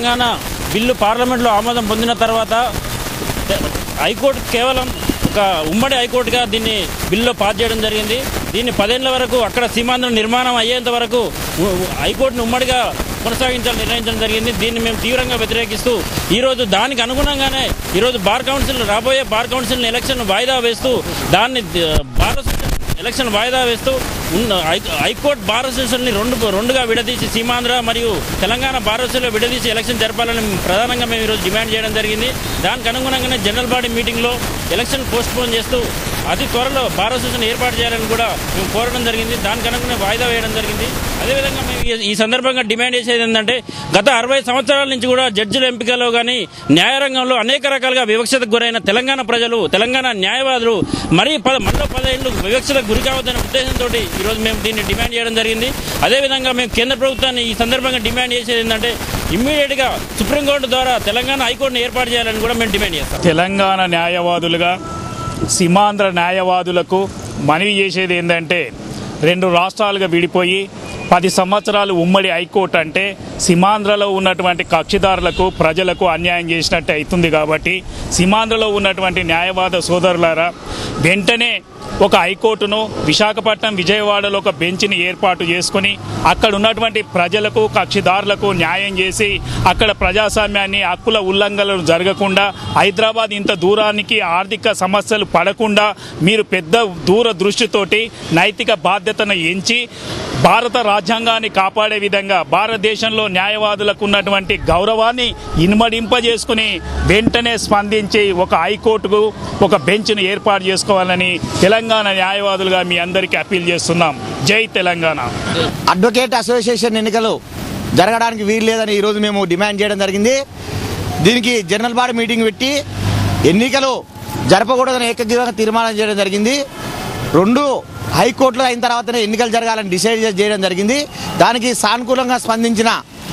Telangana bill పార్లమెంట్లో ఆమోదం పొందిన తర్వాత తె- హైకోర్టు కేవలం ఒక ఉమ్మడి హైకోర్టుగా దీన్ని బిల్లులో పాస్ చేయడం జరిగింది దీన్ని పదేళ్ల వరకు అక్కడ సీమాంధ్ర నిర్మాణం అయ్యేంత వరకు ఉ- ఉ- హైకోర్టును ఉమ్మడిగా కొనసాగించాలని నిర్ణయించడం జరిగింది దీన్ని మేము తీవ్రంగా వ్యతిరేకిస్తూ ఈరోజు దానికి అనుగుణంగానే ఈరోజు బార్ కౌన్సిల్ రాబోయే బార్ కౌన్సిల్ ఎలక్షన్ వాయిదా వేస్తూ దాన్ని ద- బార్ అసోసియేషన్ ఎలక్షన్ వాయిదా వేస్తూ ఉన్న హై- హైకోర్టు బార్ అసోసియేషన్ని రెండు రెండుగా విడదీసి సీమాంధ్ర మరియు తెలంగాణ బార్ అసోసియేషన్ విడదీసి ఎలక్షన్ జరపాలని ప్రధానంగా మేము ఈరోజు డిమాండ్ చేయడం జరిగింది దానికి అనుగుణంగానే జనరల్ బాడీ మీటింగ్లో ఎలక్షన్ పోస్ట్ పోన్ చేస్తూ అతి త్వరలో బార్ అసోసియేషన్ ఏర్పాటు చేయాలని కూడా మేము కోరడం జరిగింది దానికి అనుగుణ వాయిదా వేయడం జరిగింది అదేవిధంగా మేము ఈ- ఈ సందర్భంగా డిమాండ్ చేసేది ఏంటంటే గత అరవై సంవత్సరాల నుంచి కూడా జడ్జిల ఎంపికలో కానీ న్యాయరంగంలో అనేక రకాలుగా వివక్షతకు గురైన తెలంగాణ ప్రజలు తెలంగాణ న్యాయవాదులు మరీ పద మరో పదేళ్లు వివక్షతకు గురి కావద్దనే ఉద్దేశంతో ఈరోజు మేము దీన్ని డిమాండ్ చేయడం జరిగింది అదేవిధంగా మేము కేంద్ర ప్రభుత్వాన్ని ఈ సందర్భంగా డిమాండ్ చేసేది ఏంటంటే ఇమ్మీడియట్ గా సుప్రీంకోర్టు ద్వారా తెలంగాణ హైకోర్టును ఏర్పాటు చేయాలని కూడా మేము డిమాండ్ చేస్తాం తెలంగాణ న్యాయవాదులుగా సీమాంధ్ర న్యాయవాదులకు మనవి చేసేది ఏంటంటే రెండు రాష్ట్రాలుగా విడిపోయి పది సంవత్సరాలు ఉమ్మడి హైకోర్టు అంటే సీమాంధ్రలో ఉన్నటువంటి కక్షిదారులకు ప్రజలకు అన్యాయం చేసినట్టు అవుతుంది కాబట్టి సీమాంధ్రలో ఉన్నటువంటి న్యాయవాద సోదరులారా వెంటనే ఒక హైకోర్టును విశాఖపట్నం విజయవాడలో ఒక బెంచ్ని ఏర్పాటు చేసుకొని అక్కడ ఉన్నటువంటి ప్రజలకు కక్షిదారులకు న్యాయం చేసి అక్కడ ప్రజాస్వామ్యాన్ని హక్కుల ఉల్లంఘనలు జరగకుండా హైదరాబాద్ ఇంత దూరానికి ఆర్థిక సమస్యలు పడకుండా మీరు పెద్ద దూర దృష్టితోటి నైతిక బాధ్యతను ఎంచి భారత రాజ్యాంగాన్ని కాపాడే విధంగా భారతదేశంలో న్యాయవాదులకు ఉన్నటువంటి గౌరవాన్ని ఇనుమడింపజేసుకుని వెంటనే స్పందించి ఒక హైకోర్టుకు ఒక బెంచ్ను ఏర్పాటు చేసుకోవాలని తెలంగాణ న్యాయవాదులుగా మీ అందరికీ అప్పీల్ చేస్తున్నాం జై తెలంగాణ అడ్వకేట్ అసోసియేషన్ ఎన్నికలు జరగడానికి వీలు లేదని ఈరోజు మేము డిమాండ్ చేయడం జరిగింది దీనికి జనరల్ బాడీ మీటింగ్ పెట్టి ఎన్నికలు జరపకూడదని ఏకగ్రీవంగా తీర్మానం చేయడం జరిగింది రెండు హైకోర్టులో అయిన తర్వాతనే ఎన్నికలు జరగాలని డిసైడ్ చే- చేయడం జరిగింది దానికి సానుకూలంగా స్పందించిన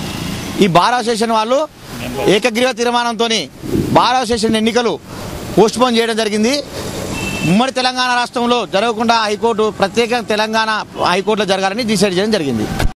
ఈ బార్ అసోసియేషన్ వాళ్ళు ఏకగ్రీవ తీర్మానంతో బార్ అసోసియేషన్ ఎన్నికలు పోస్ట్పోన్ చేయడం జరిగింది ఉమ్మడి తెలంగాణ రాష్ట్రంలో జరగకుండా హైకోర్టు ప్రత్యేకంగా తెలంగాణ హైకోర్టులో జరగాలని డిసైడ్ చేయడం జరిగింది